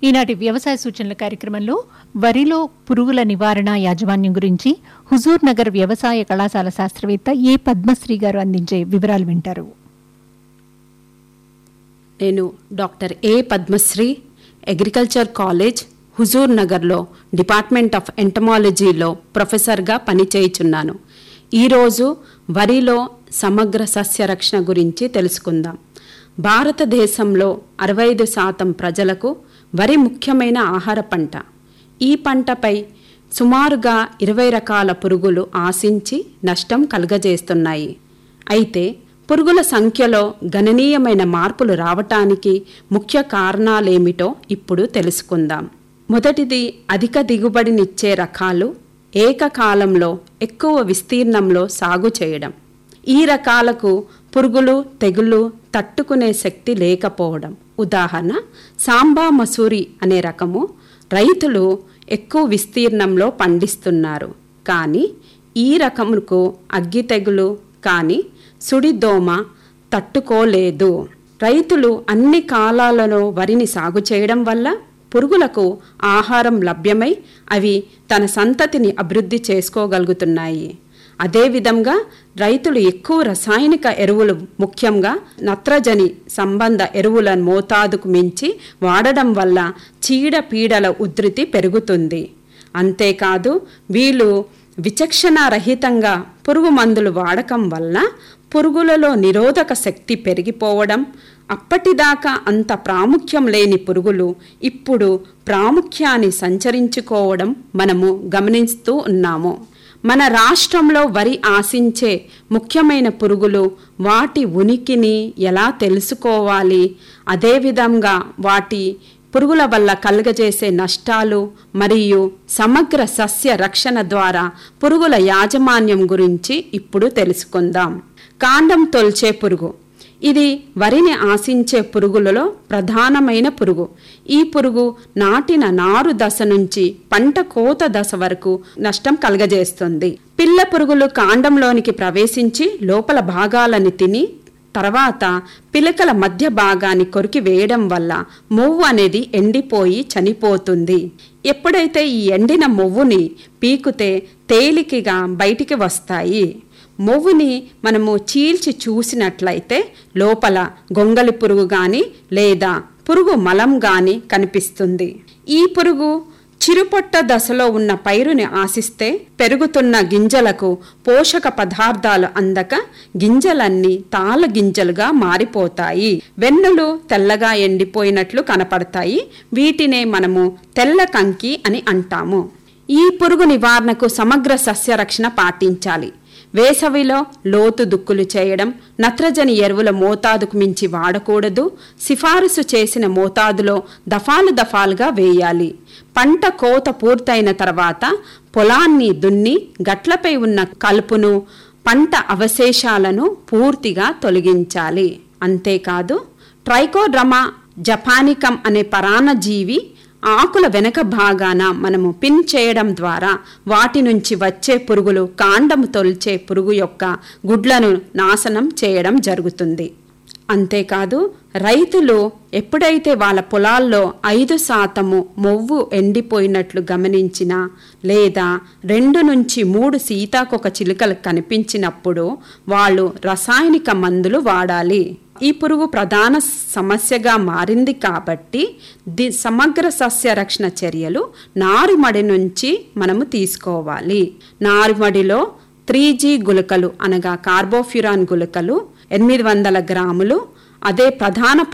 ఈనాటి వ్యవసాయ సూచనల కార్యక్రమంలో వరిలో పురుగుల నివారణ యాజమాన్యం గురించి హుజూర్ నగర్ వ్యవసాయ కళాశాల శాస్త్రవేత్త ఏ పద్మశ్రీ గారు అందించే వివరాలు వింటారు నేను doctor A Padmasri agriculture college హుజూర్ నగర్లో డిపార్ట్మెంట్ ఆఫ్ ఎంటమాలజీలో ప్రొఫెసర్గా పనిచేయుచున్నాను ఈరోజు వరిలో సమగ్ర సస్య రక్షణ గురించి తెలుసుకుందాం భారతదేశంలో అరవై ఐదు శాతం ప్రజలకు వరి ముఖ్యమైన ఆహార పంట ఈ పంటపై సుమారుగా ఇరవై రకాల పురుగులు ఆశించి నష్టం కలుగజేస్తున్నాయి అయితే పురుగుల సంఖ్యలో గణనీయమైన మార్పులు రావటానికి ముఖ్య కారణాలేమిటో ఇప్పుడు తెలుసుకుందాం మొదటిది అధిక దిగుబడినిచ్చే రకాలు ఏకకాలంలో ఎక్కువ విస్తీర్ణంలో సాగు చేయడం ఈ రకాలకు పురుగులు తెగులు తట్టుకునే శక్తి లేకపోవడం ఉదాహరణ సాంబా మసూరి అనే రకము రైతులు ఎక్కువ విస్తీర్ణంలో పండిస్తున్నారు కానీ ఈ రకముకు అగ్గి తెగులు కానీ సుడిదోమ తట్టుకోలేదు రైతులు అన్ని కాలాలలో వరిని సాగు చేయడం వల్ల పురుగులకు ఆహారం లభ్యమై అవి తన సంతతిని అభివృద్ధి చేసుకోగలుగుతున్నాయి అదేవిధంగా రైతులు ఎక్కువ రసాయనిక ఎరువులు ముఖ్యంగా నత్రజని సంబంధ ఎరువుల మోతాదుకు మించి వాడడం వల్ల చీడ పీడల ఉధృతి పెరుగుతుంది అంతేకాదు వీళ్ళు విచక్షణారహితంగా పురుగు మందులు వాడకం వల్ల పురుగులలో నిరోధక శక్తి పెరిగిపోవడం అప్పటిదాకా అంత ప్రాముఖ్యం లేని పురుగులు ఇప్పుడు ప్రాముఖ్యాన్ని సంచరించుకోవడం మనము గమనిస్తూ ఉన్నాము మన రాష్ట్రంలో వరి ఆశించే ముఖ్యమైన పురుగులు వాటి ఉనికిని ఎలా తెలుసుకోవాలి అదేవిధంగా వాటి పురుగుల వల్ల కలుగజేసే నష్టాలు మరియు సమగ్ర సస్య రక్షణ ద్వారా పురుగుల యాజమాన్యం గురించి ఇప్పుడు తెలుసుకుందాం కాండం తొల్చే పురుగు ఇది వరిని ఆశించే పురుగులలో ప్రధానమైన పురుగు ఈ పురుగు నాటిన నారు దశ నుంచి పంట కోత దశ వరకు నష్టం కలగజేస్తుంది పిల్ల పురుగులు కాండంలోనికి ప్రవేశించి లోపల భాగాలని తిని తర్వాత పిలకల మధ్య భాగాన్ని కొరికి వేయడం వల్ల మొవ్వు అనేది ఎండిపోయి చనిపోతుంది ఎప్పుడైతే ఈ ఎండిన మొవ్వుని పీకుతే తేలికగా బయటికి వస్తాయి మొవ్వుని మనము చీల్చి చూసినట్లయితే లోపల గొంగలి పురుగు గాని లేదా పురుగు మలం గాని కనిపిస్తుంది ఈ పురుగు చిరుపొట్ట దశలో ఉన్న పైరుని ఆశిస్తే పెరుగుతున్న గింజలకు పోషక పదార్థాలు అందక గింజలన్నీ తాళ గింజలుగా మారిపోతాయి వెన్నులు తెల్లగా ఎండిపోయినట్లు కనపడతాయి వీటినే మనము తెల్ల కంకి అని అంటాము ఈ పురుగు నివారణకు సమగ్ర సస్య రక్షణ పాటించాలి వేసవిలో లోతు దుక్కులు చేయడం నత్రజని ఎరువుల మోతాదుకు మించి వాడకూడదు సిఫారసు చేసిన మోతాదులో దఫాలు దఫాలుగా వేయాలి పంట కోత పూర్తయిన తర్వాత పొలాన్ని దున్ని గట్లపై ఉన్న కలుపును పంట అవశేషాలను పూర్తిగా తొలగించాలి అంతేకాదు ట్రైకోడ్రమా జపానికం అనే పరాన్నజీవి ఆకుల వెనక భాగాన మనము పిన్ చేయడం ద్వారా వాటి నుంచి వచ్చే పురుగులు కాండము తొలిచే పురుగు యొక్క గుడ్లను నాశనం చేయడం జరుగుతుంది అంతేకాదు రైతులు ఎప్పుడైతే వాళ్ళ పొలాల్లో ఐదు శాతము మొవ్వు ఎండిపోయినట్లు గమనించినా లేదా రెండు నుంచి మూడు సీతాకొక చిలుకలు కనిపించినప్పుడు వాళ్ళు రసాయనిక మందులు వాడాలి ఈ పురుగు ప్రధాన సమస్యగా మారింది కాబట్టి ది సమగ్ర సస్య రక్షణ చర్యలు నారుమడి నుంచి మనము తీసుకోవాలి నారుమడిలో త్రీ జీ గుళికలు అనగా కార్బోఫ్యురాన్ గుళికలు ఎనిమిది వందల గ్రాములు అదే ప్రధాన